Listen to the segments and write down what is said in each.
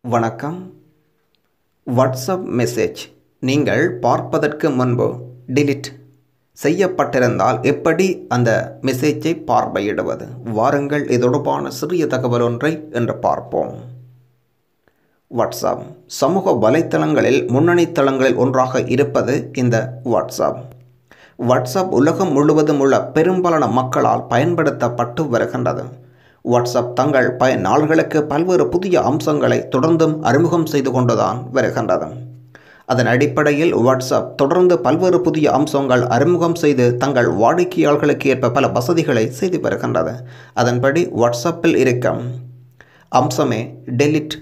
வணக்கம் WhatsApp message நீங்கள் பார்ப்பதற்கு முன்பு delete செய்யப்பட்டிருந்தால் எப்படி அந்த மெசேஜை பார்வையிடுவது வாருங்கள் இது தொடர்பான சிறிய தகவல் ஒன்றை என்று பார்ப்போம் வாட்ஸ்அப் சமூக வலைத்தளங்களில் முன்னணி தளங்களில் ஒன்றாக இருப்பது இந்த வாட்ஸ்அப் வாட்ஸ்அப் உலகம் முழுவதும் உள்ள பெரும்பாலான மக்களால் பயன்படுத்தப்பட்டு வருகின்றது வாட்ஸ்அப் தங்கள் பயனாளர்களுக்கு பல்வேறு புதிய அம்சங்களை தொடர்ந்தும் அறிமுகம் செய்து கொண்டுதான் வருகின்றது அதன் அடிப்படையில் வாட்ஸ்அப் தொடர்ந்து பல்வேறு புதிய அம்சங்கள் அறிமுகம் செய்து தங்கள் வாடிக்கையாளர்களுக்கு ஏற்ப பல வசதிகளை செய்து வருகின்றது அதன்படி வாட்ஸ்அப்பில் இருக்கும் அம்சமே டெலிட்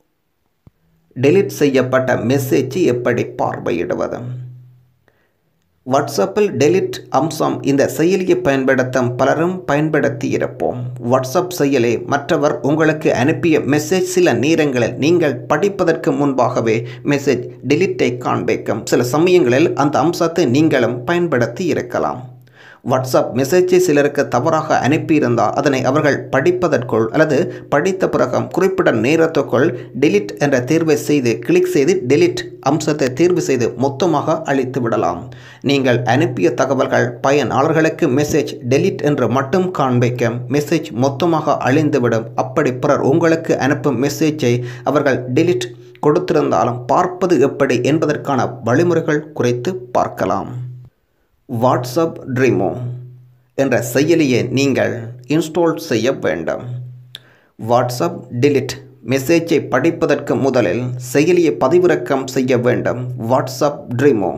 டெலிட் செய்யப்பட்ட மெசேஜை எப்படி பார்வையிடுவது வாட்ஸ்அப்பில் டெலிட் அம்சம் இந்த செயலியை பயன்படுத்தும் பலரும் பயன்படுத்தி இருப்போம் வாட்ஸ்அப் செயலி மற்றவர் உங்களுக்கு அனுப்பிய மெசேஜ் சில நேரங்களில் நீங்கள் படிப்பதற்கு முன்பாகவே மெசேஜ் டெலிட்டை காண்பிக்கும் சில சமயங்களில் அந்த அம்சத்தை நீங்களும் பயன்படுத்தி இருக்கலாம் வாட்ஸ்அப் மெசேஜை சிலருக்கு தவறாக அனுப்பியிருந்தால் அதனை அவர்கள் படிப்பதற்குள் அல்லது படித்த பிறகும் குறிப்பிட்ட நேரத்துக்குள் டெலிட் என்ற தேர்வை செய்து கிளிக் செய்து டெலிட் அம்சத்தை தேர்வு செய்து மொத்தமாக அழித்து விடலாம் நீங்கள் அனுப்பிய தகவல்கள் பயனாளர்களுக்கு மெசேஜ் டெலிட் என்று மட்டும் காண்பிக்கும் மெசேஜ் மொத்தமாக அழிந்துவிடும் அப்படி பிறர் உங்களுக்கு அனுப்பும் மெசேஜை அவர்கள் டெலிட் கொடுத்திருந்தாலும் பார்ப்பது எப்படி என்பதற்கான வழிமுறைகள் குறித்து பார்க்கலாம் வாட்ஸ்அப் ட்ரீமோ என்ற செயலியை நீங்கள் இன்ஸ்டால் செய்ய வேண்டும் வாட்ஸ்அப் டிலிட் மெசேஜை படிப்பதற்கு முதலில் செயலியை பதிவிறக்கம் செய்ய வேண்டும் வாட்ஸ்அப் ட்ரீமோ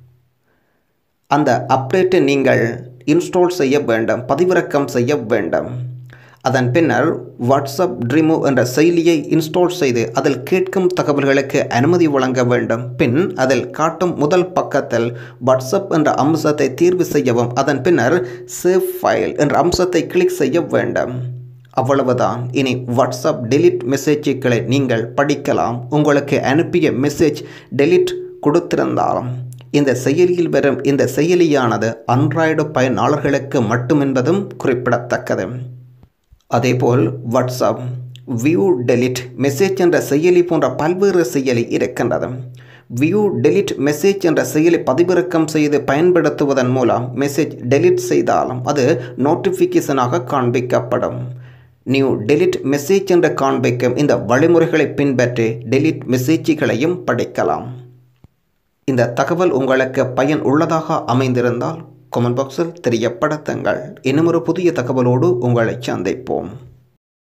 அந்த அப்டேட்டை நீங்கள் இன்ஸ்டால் செய்ய வேண்டும் பதிவிறக்கம் செய்ய வேண்டும் அதன் பின்னர் வாட்ஸ்அப் ட்ரீமோ என்ற செயலியை இன்ஸ்டால் செய்து அதில் கேட்கும் தகவல்களுக்கு அனுமதி வழங்க வேண்டும் பின் அதில் காட்டும் முதல் பக்கத்தில் வாட்ஸ்அப் என்ற அம்சத்தை தேர்வு செய்யவும் அதன் பின்னர் சேவ் ஃபைல் என்ற அம்சத்தை கிளிக் செய்ய வேண்டும் அவ்வளவுதான் இனி வாட்ஸ்அப் டெலிட் மெசேஜுகளை நீங்கள் படிக்கலாம் உங்களுக்கு அனுப்பிய மெசேஜ் டெலிட் கொடுத்திருந்தாலும் இந்த செயலியில் வரும் இந்த செயலியானது அண்ட்ராய்டு பயனாளர்களுக்கு மட்டும் என்பதும் குறிப்பிடத்தக்கது அதேபோல் வாட்ஸ்அப் வியூ டெலிட் மெசேஜ் என்ற செயலி போன்ற பல்வேறு செயலி இருக்கின்றது வியூ டெலிட் மெசேஜ் என்ற செயலி பதிவிறக்கம் செய்து பயன்படுத்துவதன் மூலம் மெசேஜ் டெலிட் செய்தாலும் அது நோட்டிஃபிகேஷனாக காண்பிக்கப்படும் நியூ டெலிட் மெசேஜ் என்ற காண்பிக்கும் இந்த வழிமுறைகளை பின்பற்றி டெலிட் மெசேஜ்களையும் படிக்கலாம் இந்த தகவல் உங்களுக்கு பயன் உள்ளதாக அமைந்திருந்தால் கமெண்ட் பாக்ஸில் தெரியப்படுத்துங்கள் இன்னும் ஒரு புதிய தகவலோடு உங்களை சந்திப்போம்